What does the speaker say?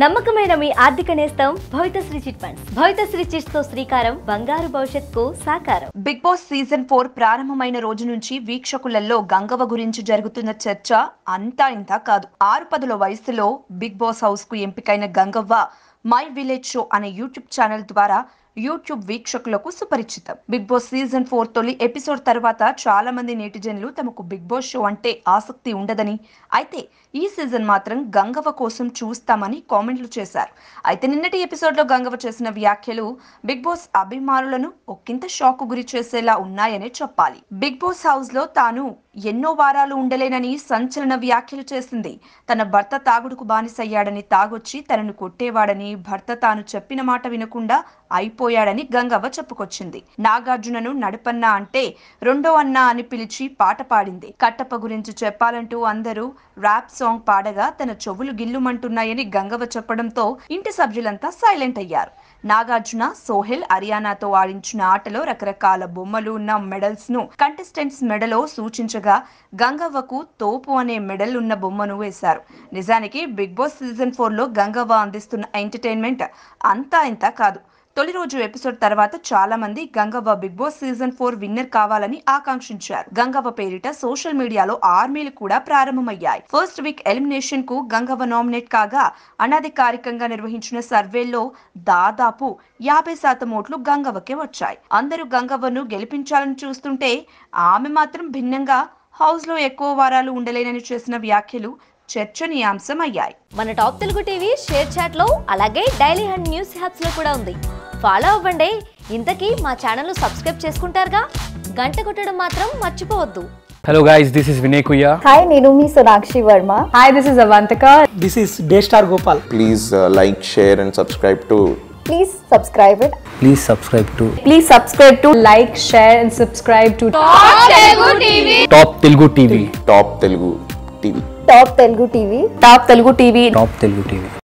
నమ్మకమైన మీ ఆర్థిక నేస్తం Bhavithasri chit funds Bhavithasri chits తో శ్రీకారం బంగారు భవిష్యత్తుకు సాకారం బిగ్ బాస్ సీజన్ ఫోర్ ప్రారంభమైన రోజు నుంచి వీక్షకులలో గంగవ్వ గురించి జరుగుతున్న చర్చ అంతా ఇంతా కాదు ఆరు పదుల వయసులో బిగ్ బాస్ హౌస్ కు ఎంపికైన గంగవ్వ మై విలేజ్ షో అనే యూట్యూబ్ ఛానల్ ద్వారా యూట్యూబ్ వీక్షకులకు సుపరిచితం బిగ్ బాస్ సీజన్ ఫోర్ తొలి ఎపిసోడ్ తర్వాత చాలా మంది నేటిజన్లు తమకు బిగ్ బాస్ షో అంటే ఆసక్తి ఉండదని అయితే ఈ సీజన్ మాత్రం గంగవ్వ కోసం చూస్తామని కామెంట్లు చేశారు అయితే నిన్నటి ఎపిసోడ్లో గంగవ్వ చేసిన వ్యాఖ్యలు బిగ్ బాస్ అభిమానులను ఒక్కింత షాక్ గురి చేసేలా ఉన్నాయనే చెప్పాలి బిగ్ బాస్ హౌస్ లో తాను ఎన్నో వారాలు ఉండలేనని సంచలన వ్యాఖ్యలు చేసింది తన భర్త తాగుడుకు బానిసయ్యాడని తాగొచ్చి తనను కొట్టేవాడని భర్త తాను చెప్పిన మాట వినకుండా అయిపోయాడని గంగవ్వ చెప్పుకొచ్చింది నాగార్జునను నడపన్న అంటే రెండో అన్న అని పిలిచి పాట పాడింది కట్టప్ప గురించి చెప్పాలంటూ అందరూ ర్యాప్ సాంగ్ పాడగా తన చెవులు గిల్లుమంటున్నాయని గంగవ్వ చెప్పడంతో ఇంటి సభ్యులంతా సైలెంట్ అయ్యారు నాగార్జున సోహెల్ హరియానాతో ఆడించిన ఆటలో రకరకాల బొమ్మలు ఉన్న మెడల్స్ ను కంటెస్టెంట్స్ మెడలో సూచించగా గంగవ్వకు తోపు అనే మెడల్ ఉన్న బొమ్మను వేశారు నిజానికి బిగ్ బాస్ సీజన్ ఫోర్ లో గంగవ్వ అందిస్తున్న ఎంటర్టైన్మెంట్ అంతా ఇంత కాదు తొలి రోజు ఎపిసోడ్ తర్వాత చాలా మంది Gangavva Bigg Boss season four winner కావాలని ఆకాంక్షించారు గంగవ్వ పేరిట సోషల్ మీడియాలో ఆర్మీలు కూడా ప్రారంభమయ్యాయి ఫస్ట్ వీక్ ఎలిమినేషన్ కు గంగవ్వ నామినేట్ కాగా అనధికారికంగా నిర్వహించిన సర్వేల్లో దాదాపు యాభై శాతం ఓట్లు గంగవ్వకే వచ్చాయి అందరూ గంగవ్వను గెలిపించాలని చూస్తుంటే ఆమె మాత్రం భిన్నంగా హౌస్ లో ఎక్కువ వారాలు ఉండలేనని చేసిన వ్యాఖ్యలు చర్చనీయాంశం అయ్యాయి మన top Telugu TV ShareChat లో అలాగే డైలీ హండ్ న్యూస్ హ్యాప్స్ లో కూడా ఉంది ఫాలో అవ్వండి ఇంతకీ మా ఛానల్ సబ్స్క్రైబ్ చేసుకుంటారుగా గంట కొట్టడం మాత్రం మర్చిపోవద్దు Hello guys, this is Vinay Kuya. Hi నేను మీ Sonakshi Varma Hi, this is Avantika. This is Daystar Gopal. please uh, like, share, and subscribe to please subscribe it Please subscribe to Please subscribe to like, share, and subscribe to Top Telugu TV. Top Telugu TV. Top Telugu TV Top Telugu TV. Top Telugu TV.